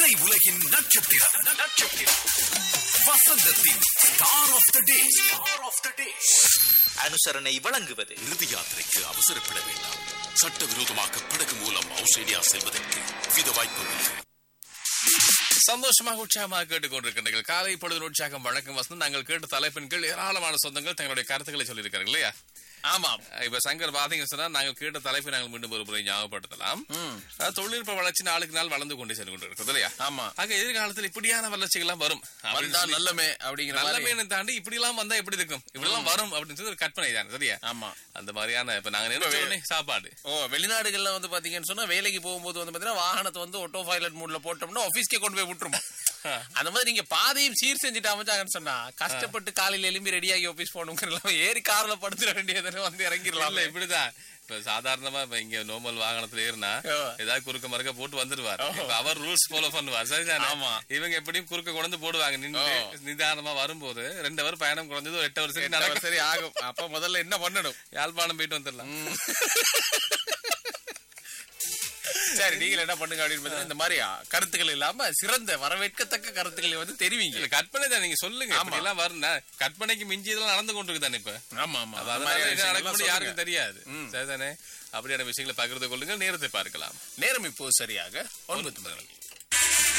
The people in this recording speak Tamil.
திரை உலகின் நட்சத்திரம் நட்சத்திரம் வசந்தத்தின் star of the day star of the day அனுசரணை வழங்குவது இறுதி யாத்திரைக்கு அவசரப்பட வேண்டாம் சட்டவிரோதமாக படகு மூலம் ஆஸ்திரேலியா செல்வதற்கு வித வாய்ப்புள்ளது சந்தோஷமாக உற்சாகமாக கேட்டுக்கொண்டிருக்கின்றீர்கள் காலை பொழுது உற்சாகம் வழக்கம் வசந்தம் நாங்கள் கேட்ட தலைப்பின் கீழ் ஏராளமான சொந்தங்கள் தங்களுடைய கருத்துக்களை சொல்லியிருக்காங்க இல்லையா ஆமாம் இப்ப சங்கர் பாத்தீங்க சொன்னா நாங்கள் கேட்ட தலைப்பை நாங்கள் மீண்டும் ஒரு முறை ஞாபகப்படுத்தலாம் அஹ், தொழில்நுட்ப வளர்ச்சி நாளுக்கு நாள் வளர்ந்து கொண்டே சென்று கொண்டிருக்கிறது இல்லையா ஆமா ஆக எதிர்காலத்தில் இப்படியான வளர்ச்சிகள் எல்லாம் வரும் அப்படின்னு வந்தா சொல்லி- நல்லமே அப்படிங்கிற மாதிரி நல்லமையை தாண்டி இப்படி எல்லாம் வந்தா எப்படி இருக்கும் இப்படி எல்லாம் வரும் அப்படின்னு சொல்லி ஒரு கற்பனை தான் சரியா ஆமா அந்த மாதிரியான இப்ப நாங்க நினைச்ச உடனே சாப்பாடு ஓ வெளிநாடுகள்ல வந்து பாத்தீங்கன்னு சொன்னா வேலைக்கு போகும்போது வந்து பாத்தீங்கன்னா வாகனத்தை வந்து ஆட்டோ பைலட் மூட்ல போட்டோம்னா ஆபீஸ்க்கே கொண்டு போய் விட்டுருமா அந்த மாதிரி நீங்க பாதையும் சீர் செஞ்சுட்டு அமைச்சாங்கன்னு சொன்னா கஷ்டப்பட்டு காலையில எழும்பி ரெடியாகி ஆபீஸ் போகணுங்கிறலாம் ஏறி கார்ல படுத்துட வேண்டியதுன்னு வந்து இறங்கிடலாம் இல்ல இப்படிதான் இப்ப சாதாரணமா இப்ப இங்க நார்மல் வாகனத்துல ஏறினா ஓ. ஏதாவது குறுக்க மறுக்க போட்டு வந்துருவார் இப்ப அவர் ரூல்ஸ் ஃபாலோ பண்ணுவார் சரிதானே ஆமா. இவங்க எப்படியும் குறுக்க கொண்டு போடுவாங்க நின்று நிதானமா வரும்போது ரெண்டு அவர் பயணம் குறைஞ்சது ஒரு எட்டு அவர் சரி எட்டு நடக்கும் hour சரி ஆகும் அப்ப முதல்ல என்ன பண்ணணும் யாழ்ப்பாணம் போயிட்டு வந்துடலாம் சரி நீங்கள் என்ன பண்ணுங்க அப்படின்னு பார்த்தீங்கன்னா, இந்த மாதிரி கருத்துக்கள் இல்லாம சிறந்த வரவேற்கத்தக்க கருத்துக்களை வந்து தெரிவிங்க இல்ல கற்பனை தான் நீங்க சொல்லுங்க ஆமா. இப்படி எல்லாம் வரும் நான் கற்பனைக்கு மிஞ்சி இதெல்லாம் நடந்து கொண்டு தானே இப்ப ஆமா ஆமா அப்ப அந்த அதனால மாதிரியான என்ன விஷயங்கள்லாம் நடக்கும் யாருக்கும் சொல்லுங்க. தெரியாது சரிதானே அப்படியான விஷயங்களை பகிர்ந்து கொள்ளுங்கள் நேரத்தை பார்க்கலாம் நேரம் இப்போ சரியாக ஒன்பது மணி